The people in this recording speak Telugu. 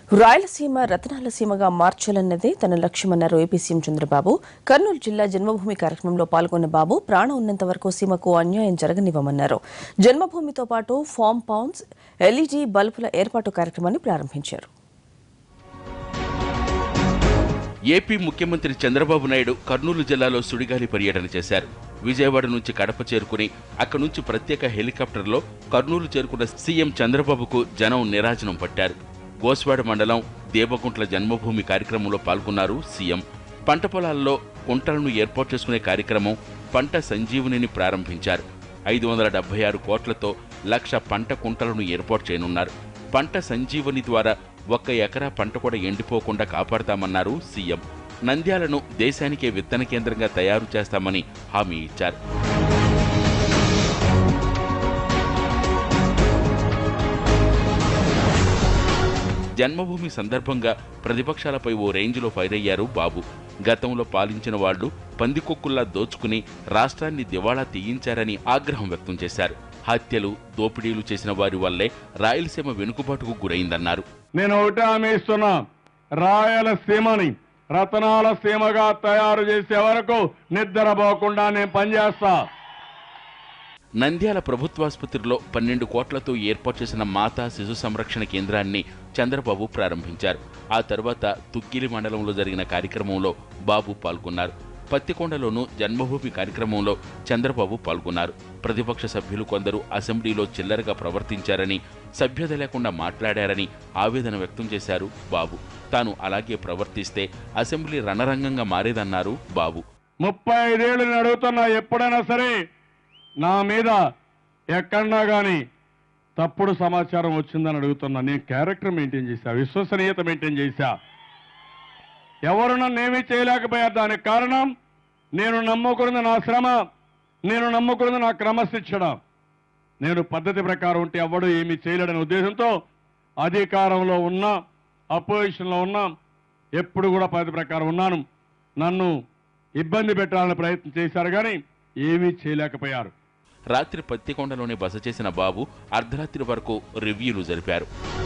రాయలసీమ రతనాల సీమగా మార్చాలన్నదే తన లక్ష్యమన్నారు ఏపీ సీఎం చంద్రబాబు కర్నూలు జిల్లా జన్మభూమి కార్యక్రమంలో పాల్గొన్న బాబు ప్రాణం ఉన్నంత వరకు సీమకు అన్యాయం జరగనివ్వమన్నారు జన్మభూమితో పాటు ఫామ్ పౌండ్స్ ఎల్ఈడీ బల్బుల ఏర్పాటు కార్యక్రమాన్ని ప్రారంభించారు ఏపీ ముఖ్యమంత్రి చంద్రబాబు నాయుడు కర్నూలు జిల్లాలో సుడిగాలి పర్యటన చేశారు విజయవాడ నుంచి కడప చేరుకుని అక్కడి నుంచి ప్రత్యేక హెలికాప్టర్లో కర్నూలు చేరుకున్న సీఎం చంద్రబాబుకు జనం నిరాజనం పట్టారు గోస్వాడ మండలం దేవకుంట్ల జన్మభూమి కార్యక్రమంలో పాల్గొన్నారు సీఎం పంట పొలాల్లో కుంటలను ఏర్పాటు చేసుకునే కార్యక్రమం పంట సంజీవనిని ప్రారంభించారు ఐదు వందల డెబ్బై ఆరు కోట్లతో లక్ష పంట కుంటలను ఏర్పాటు చేయనున్నారు పంట సంజీవని ద్వారా ఒక్క ఎకరా పంట కూడా ఎండిపోకుండా కాపాడతామన్నారు సీఎం నంద్యాలను దేశానికే విత్తన కేంద్రంగా తయారు చేస్తామని హామీ ఇచ్చారు జన్మభూమి సందర్భంగా ప్రతిపక్షాలపై ఓ రేంజ్లో ఫైర్ అయ్యారు బాబు గతంలో పాలించిన వాళ్లు పందికొక్కుల్లా దోచుకుని రాష్ట్రాన్ని దివాళా తీయించారని ఆగ్రహం వ్యక్తం చేశారు హత్యలు దోపిడీలు చేసిన వారి వల్లే రాయలసీమ వెనుకబాటుకు గురైందన్నారు నేను ఒకటే హామీ ఇస్తున్నా రాయలసీమని రతనాల సీమగా తయారు చేసే వరకు నిద్రపోకుండా నేను పనిచేస్తా నంద్యాల ప్రభుత్వాసుపత్రిలో పన్నెండు కోట్లతో ఏర్పాటు చేసిన మాతా శిశు సంరక్షణ కేంద్రాన్ని చంద్రబాబు ప్రారంభించారు ఆ తర్వాత తుక్కిలి మండలంలో జరిగిన కార్యక్రమంలో బాబు పాల్గొన్నారు పత్తికొండలోనూ జన్మభూమి కార్యక్రమంలో చంద్రబాబు పాల్గొన్నారు ప్రతిపక్ష సభ్యులు కొందరు అసెంబ్లీలో చిల్లరగా ప్రవర్తించారని సభ్యత లేకుండా మాట్లాడారని ఆవేదన వ్యక్తం చేశారు బాబు తాను అలాగే ప్రవర్తిస్తే అసెంబ్లీ రణరంగంగా మారేదన్నారు బాబు ముప్పై ఐదేళ్లు నేను అడుగుతున్నా ఎప్పుడైనా సరే నా మీద ఎక్కడన్నా కానీ తప్పుడు సమాచారం వచ్చిందని అడుగుతున్నా నేను క్యారెక్టర్ మెయింటైన్ చేశా విశ్వసనీయత మెయింటైన్ చేశా ఎవరు నన్ను ఏమీ చేయలేకపోయారు దానికి కారణం నేను నమ్ముకున్నది నా శ్రమ నేను నమ్ముకున్నది నా క్రమశిక్షణ నేను పద్ధతి ప్రకారం ఉంటే ఎవడు ఏమీ చేయలేడనే ఉద్దేశంతో అధికారంలో ఉన్నా అపోజిషన్లో ఉన్నా ఎప్పుడు కూడా పద్ధతి ప్రకారం ఉన్నాను నన్ను ఇబ్బంది పెట్టాలని ప్రయత్నం చేశారు కానీ ఏమీ చేయలేకపోయారు రాత్రి పత్తికొండలోనే బస చేసిన బాబు అర్ధరాత్రి వరకు రివ్యూలు జరిపారు